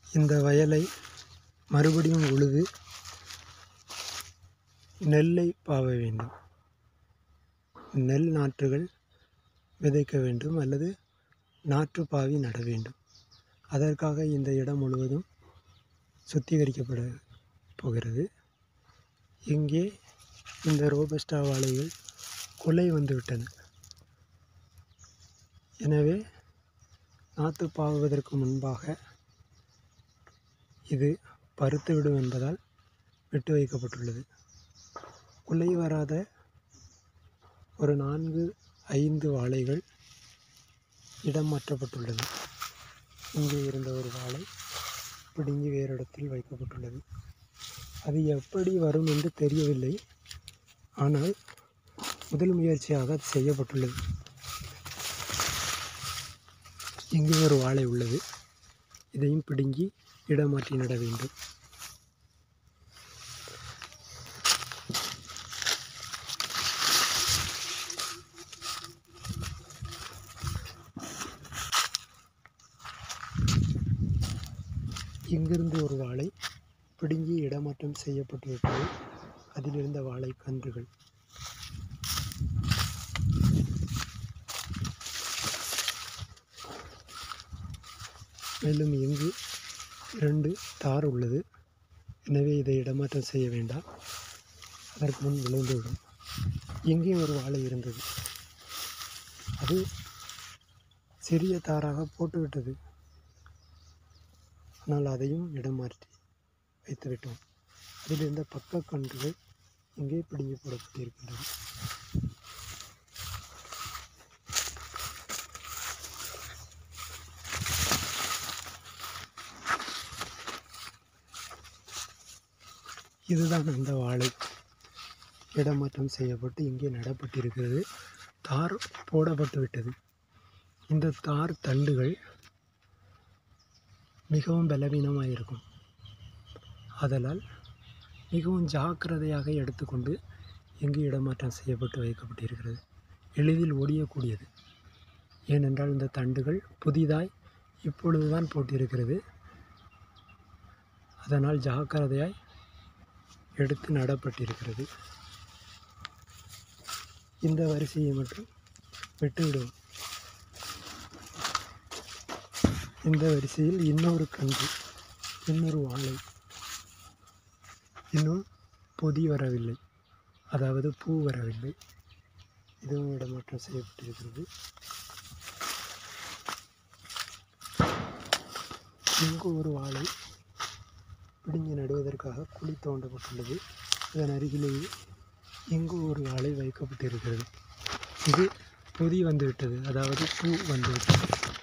இந்த வயலை மறுபடியும் உழுது நெல்லை பாவ வேண்டும் நெல் நாற்றுகள் விதைக்க வேண்டும் அல்லது நாற்று பாவி நட வேண்டும் அதற்காக இந்த இடம் முழுவதும் சுத்திகரிக்கப்பட போகிறது இங்கே இந்த ரோபஸ்டா வாழைகள் குலை வந்துவிட்டன எனவே நாற்று பாவுவதற்கு முன்பாக இது பருத்துவிடும் என்பதால் விட்டு வைக்கப்பட்டுள்ளது குலை வராத ஒரு நான்கு ஐந்து வாழைகள் இடம் மாற்றப்பட்டுள்ளது இங்கே இருந்த ஒரு வாழை பிடுங்கி வேறு இடத்தில் வைக்கப்பட்டுள்ளது அது எப்படி வரும் என்று தெரியவில்லை ஆனால் முதல் முயற்சியாக அது செய்யப்பட்டுள்ளது இங்கே ஒரு வாழை உள்ளது இதையும் பிடுங்கி இடமாற்றி நட வேண்டும் இங்கிருந்து ஒரு வாழை பிடுங்கி இடமாற்றம் செய்யப்பட்டுவிட்டது அதிலிருந்த வாழை கன்றுகள் மேலும் இங்கு இரண்டு தார் உள்ளது எனவே இதை இடமாற்றம் செய்ய வேண்டாம் அதற்கு முன் விழுந்துவிடும் இங்கே ஒரு வாழை இருந்தது அது சிறிய தாராக போட்டுவிட்டது ஆனால் அதையும் இடம் மாற்றி வைத்துவிட்டோம் அதில் இருந்த பக்க கன்றுகள் இங்கே பிடுங்கி போடப்பட்டிருக்கின்றன இதுதான் அந்த வாழை இடமாற்றம் செய்யப்பட்டு இங்கே நடப்பட்டிருக்கிறது தார் போடப்பட்டு விட்டது இந்த தார் தண்டுகள் மிகவும் பலவீனமாக இருக்கும் ஆதலால் மிகவும் ஜாக்கிரதையாக எடுத்துக்கொண்டு இங்கு இடமாற்றம் செய்யப்பட்டு வைக்கப்பட்டிருக்கிறது எளிதில் ஒடியக்கூடியது ஏனென்றால் இந்த தண்டுகள் புதிதாய் இப்பொழுதுதான் போட்டிருக்கிறது அதனால் ஜாக்கிரதையாய் எடுத்து நடப்பட்டிருக்கிறது இந்த வரிசையை மட்டும் விட்டுவிடுவோம் இந்த வரிசையில் இன்னொரு கன்று இன்னொரு வாழை இன்னும் பொதி வரவில்லை அதாவது பூ வரவில்லை இதுவும் இடமாற்றம் செய்யப்பட்டிருக்கிறது இங்கு ஒரு வாழை பிடுங்கி நடுவதற்காக குழி தோண்டப்பட்டுள்ளது இதன் அருகிலேயே இங்கு ஒரு வாழை வைக்கப்பட்டிருக்கிறது இது பொதி வந்துவிட்டது அதாவது பூ வந்துவிட்டது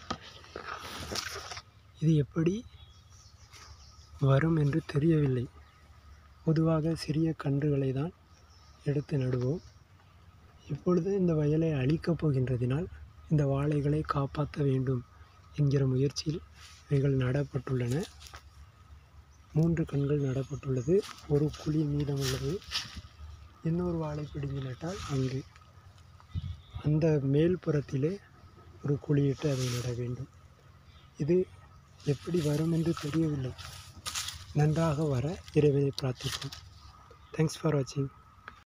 இது எப்படி வரும் என்று தெரியவில்லை பொதுவாக சிறிய கன்றுகளை தான் எடுத்து நடுவோம் இப்பொழுது இந்த வயலை அழிக்கப் போகின்றதினால் இந்த வாழைகளை காப்பாற்ற வேண்டும் என்கிற முயற்சியில் இவைகள் நடப்பட்டுள்ளன மூன்று கண்கள் நடப்பட்டுள்ளது ஒரு குழி மீதமுள்ளது இன்னொரு வாழை பிடுங்கி நட்டால் அங்கு அந்த மேல் புறத்திலே ஒரு குழியிட்டு அதை நட வேண்டும் இது எப்படி வரும் என்று தெரியவில்லை நன்றாக வர இறைவனை பிரார்த்திப்போம் தேங்க்ஸ் ஃபார் வாட்சிங்